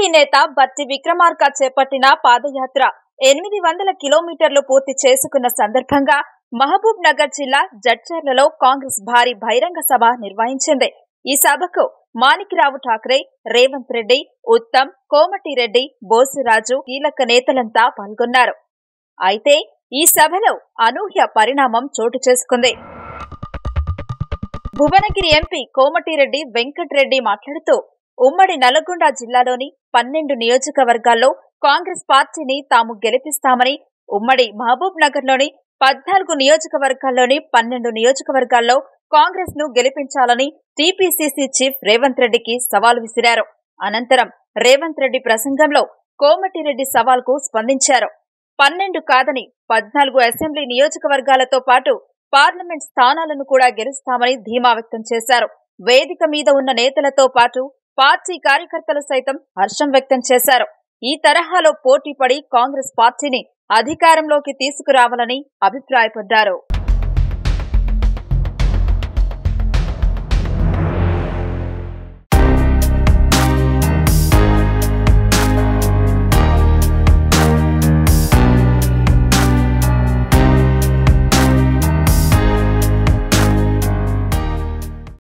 TDP నేత బత్తి విక్రమార్క చేపట్టిన పాదయాత్ర ఎనిమిది వందల కిలోమీటర్లు పూర్తి చేసుకున్న సందర్భంగా మహబూబ్ నగర్ జిల్లా జడ్చర్లలో కాంగ్రెస్ భారీ బహిరంగ సభ నిర్వహించింది ఈ సభకు మాణిక్రావు ఠాక్రే రేవంత్ రెడ్డి ఉత్తమ్ కోమటిరెడ్డి బోసురాజు కీలక నేతలంతా పాల్గొన్నారు అయితే ఈ సభలో అనూహ్య పరిణామం చోటు చేసుకుంది భువనగిరి ఎంపీ కోమటిరెడ్డి వెంకట్రెడ్డి మాట్లాడుతూ ఉమ్మడి నల్గొండ జిల్లాలోని పన్నెండు నియోజకవర్గాల్లో కాంగ్రెస్ పార్టీని తాము గెలిపిస్తామని ఉమ్మడి మహబూబ్ నగర్లోని పద్నాలుగు నియోజకవర్గాల్లోని పన్నెండు నియోజకవర్గాల్లో కాంగ్రెస్ ను గెలిపించాలని టీపీసీసీ చీఫ్ రేవంత్ రెడ్డికి సవాల్ విసిరారు అనంతరం రేవంత్ రెడ్డి ప్రసంగంలో కోమటిరెడ్డి సవాల్కు స్పందించారు పన్నెండు కాదని పద్నాలుగు అసెంబ్లీ నియోజకవర్గాలతో పాటు పార్లమెంట్ స్థానాలను కూడా గెలుస్తామని ధీమా వ్యక్తం చేశారు వేదిక మీద ఉన్న నేతలతో పాటు పార్టీ కార్యకర్తలు సైతం హర్షం వ్యక్తం చేశారు ఈ తరహాలో పోటీపడి కాంగ్రెస్ పార్టీని అధికారంలోకి తీసుకురావాలని అభిప్రాయపడ్డారు